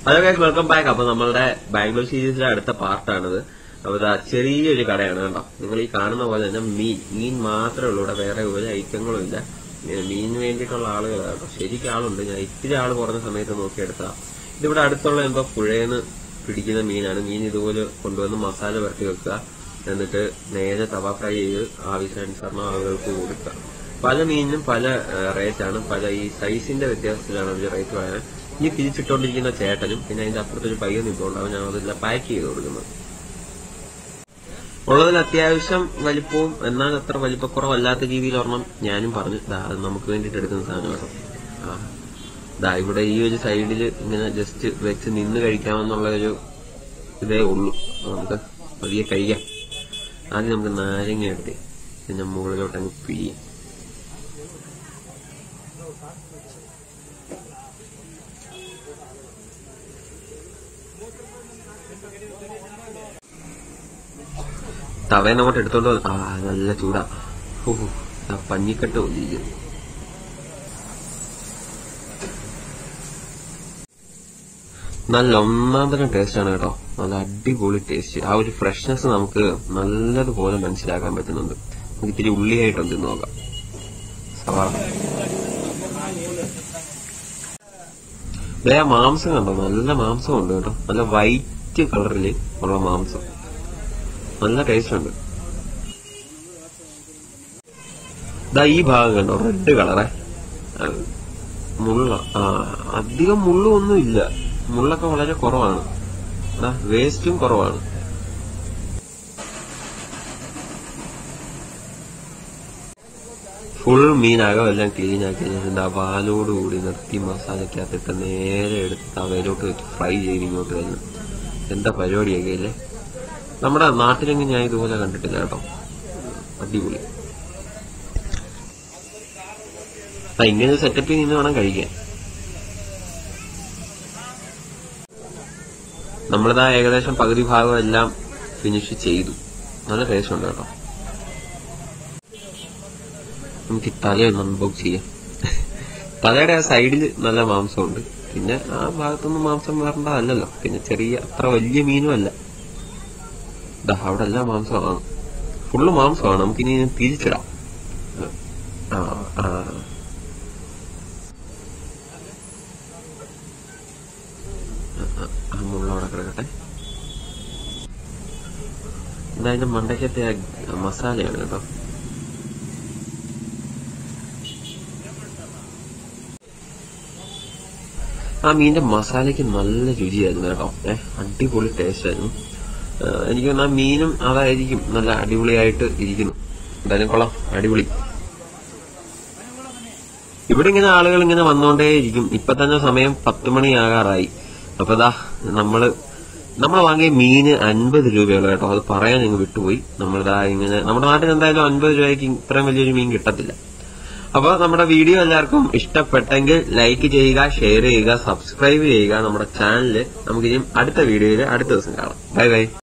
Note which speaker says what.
Speaker 1: hello guys welcome back അപ്പൊ നമ്മളുടെ ബാംഗ്ലൂർ സീരീസിലെ അടുത്ത പാർട്ടാണിത് അപ്പൊ ഇതാ ചെറിയൊരു കടയാണ് കേട്ടോ നിങ്ങൾ ഈ കാണുന്ന പോലെ തന്നെ മീൻ മീൻ മാത്രമേ ഉള്ളൂ ഇവിടെ വേറെ ഒരു ഐറ്റങ്ങളും ഇല്ല ഇങ്ങനെ മീനിന് വേണ്ടിയിട്ടുള്ള ആളുകളാണ് കേട്ടോ ശരിക്കും ആളുണ്ട് ഞാൻ ഇത്തിരി ആള് കുറഞ്ഞ സമയത്ത് നോക്കിയെടുത്താ ഇതിവിടെ അടുത്തുള്ള എന്തോ പുഴയെന്ന് പിടിക്കുന്ന മീനാണ് മീൻ ഇതുപോലെ കൊണ്ടുവന്ന് മസാല പുരട്ടി വെക്കുക എന്നിട്ട് നേരെ തവ ഫ്രൈ ചെയ്ത് ആവശ്യാനുസരണം ആളുകൾക്ക് കൊടുക്കുക പല മീനിനും പല റേറ്റ് ആണ് പല ഈ സൈസിന്റെ വ്യത്യാസത്തിലാണ് അതിന്റെ റേറ്റ് പറയാൻ ഈ തിരിച്ചിട്ടോണ്ടിരിക്കുന്ന ചേട്ടനും പിന്നെ അതിന്റെ അപ്പുറത്തൊരു പയ്യൻ നിൽക്കുന്നുണ്ടാവും ഞാൻ അതെല്ലാം പാക്ക് ചെയ്ത് കൊടുക്കുന്നത് ഉള്ളതിൽ അത്യാവശ്യം വലിപ്പവും എന്നാൽ അത്ര വലിപ്പക്കുറവല്ലാത്ത രീതിയിൽ ഒരെണ്ണം ഞാനും പറഞ്ഞു ദാ അത് നമുക്ക് വേണ്ടിയിട്ട് എടുക്കുന്ന സാധനം കേട്ടോ ആ ദാ ഇവിടെ ഈ ഒരു സൈഡിൽ ഇങ്ങനെ ജസ്റ്റ് വെച്ച് നിന്ന് കഴിക്കാമെന്നുള്ള ഒരു ഇതേ ഉള്ളൂ നമുക്ക് പതിയെ കഴിക്കാം ആദ്യം നമുക്ക് നാരങ്ങ എടുത്ത് പിന്നെ മുകളിലോട്ട് അങ്ങ് പിഴിയാം തവേന അങ്ങോട്ട് എടുത്തോണ്ട് വന്ന് ആ നല്ല ചൂടാ ഓ ആ പഞ്ഞിക്കെട്ട് ഒലിക്കും നല്ല ഒന്നാം തരം ടേസ്റ്റ് ആണ് കേട്ടോ നല്ല അടിപൊളി ടേസ്റ്റ് ആ ഒരു ഫ്രഷ്നെസ് നമുക്ക് നല്ലതുപോലെ മനസ്സിലാക്കാൻ പറ്റുന്നുണ്ട് നമുക്ക് ഇത്തിരി ഉള്ളിയായിട്ടൊന്ന് തിന്ന് നോക്കാം സവാള ദേ ആ മാംസം കണ്ടോ നല്ല മാംസം ഉണ്ട് കേട്ടോ നല്ല വൈറ്റ് കളറിൽ ഉള്ള മാംസം നല്ല ടേസ്റ്റ് ഉണ്ട് ദാ ഈ ഭാഗം കണ്ടോ റെഡ് കളറേ അത് മുള്ള ആ അധികം മുള്ളൊന്നും ഇല്ല മുള്ളൊക്കെ വളരെ കുറവാണ് ദാ വേസ്റ്റും കുറവാണ് ഫുൾ മീനകം എല്ലാം ക്ലീൻ ആക്കി എന്താ വാലോടുകൂടി നിർത്തി മസാലക്കകത്തിട്ട് നേരെ എടുത്ത് തവയിലോട്ട് വെച്ച് ഫ്രൈ ചെയ്ത് ഇങ്ങോട്ട് വരുന്നു എന്താ പരിപാടിയൊക്കെ അല്ലേ നമ്മുടെ നാട്ടിലെങ്കിൽ ഞാൻ ഇതുപോലെ കണ്ടിട്ടില്ല കേട്ടോ അടിപൊളി ആ ഇങ്ങനെ സെറ്റപ്പിൽ നിന്ന് വേണം കഴിക്കാൻ നമ്മളിതാ ഏകദേശം പകുതി ഭാഗം എല്ലാം ഫിനിഷ് ചെയ്തു നല്ല ടേസ്റ്റ് ഉണ്ട് കേട്ടോ നമുക്ക് ഈ തലയൊന്ന് അൺബോക്സ് ചെയ്യാം തലയുടെ ആ സൈഡിൽ നല്ല മാംസമുണ്ട് പിന്നെ ആ ഭാഗത്തൊന്നും മാംസം വരേണ്ടതല്ലല്ലോ പിന്നെ ചെറിയ അത്ര വലിയ മീനും അല്ല ദാ അവിടെ എല്ലാം മാംസമാണ് ഫുള്ള് മാംസമാണ് നമുക്കിനി തിരിച്ചിടാം ആ ആ ആ മുള്ളവിടെ കിടക്കട്ടെ എന്തായാലും മണ്ടയ്ക്കത്തെ ആ മസാലയാണ് കേട്ടോ ആ മീന്റെ മസാലയ്ക്ക് നല്ല രുചിയായിരുന്നു കേട്ടോ ഏഹ് അടിപൊളി ടേസ്റ്റ് ആയിരുന്നു ഏഹ് എനിക്ക് തോന്നുന്നു ആ മീനും അതായിരിക്കും നല്ല അടിപൊളിയായിട്ട് ഇരിക്കുന്നു എന്തായാലും കൊള്ളാം അടിപൊളി ഇവിടെ ഇങ്ങനെ ആളുകൾ ഇങ്ങനെ വന്നുകൊണ്ടേയിരിക്കും ഇപ്പൊ തന്നെ സമയം പത്ത് മണിയാകാറായി അപ്പൊ ദാ നമ്മള് നമ്മൾ വാങ്ങിയ മീന് അൻപത് രൂപയുള്ളൂ കേട്ടോ അത് പറയാൻ ഞങ്ങൾ വിട്ടുപോയി നമ്മളിതാ ഇങ്ങനെ നമ്മുടെ നാട്ടിൽ എന്തായാലും അൻപത് രൂപയ്ക്ക് ഇത്രയും വലിയൊരു മീൻ കിട്ടത്തില്ല അപ്പൊ നമ്മുടെ വീഡിയോ എല്ലാവർക്കും ഇഷ്ടപ്പെട്ടെങ്കിൽ ലൈക്ക് ചെയ്യുക ഷെയർ ചെയ്യുക സബ്സ്ക്രൈബ് ചെയ്യുക നമ്മുടെ ചാനല് നമുക്ക് ഇനിയും അടുത്ത വീഡിയോയിൽ അടുത്ത ദിവസം കാണാം ബൈ ബൈ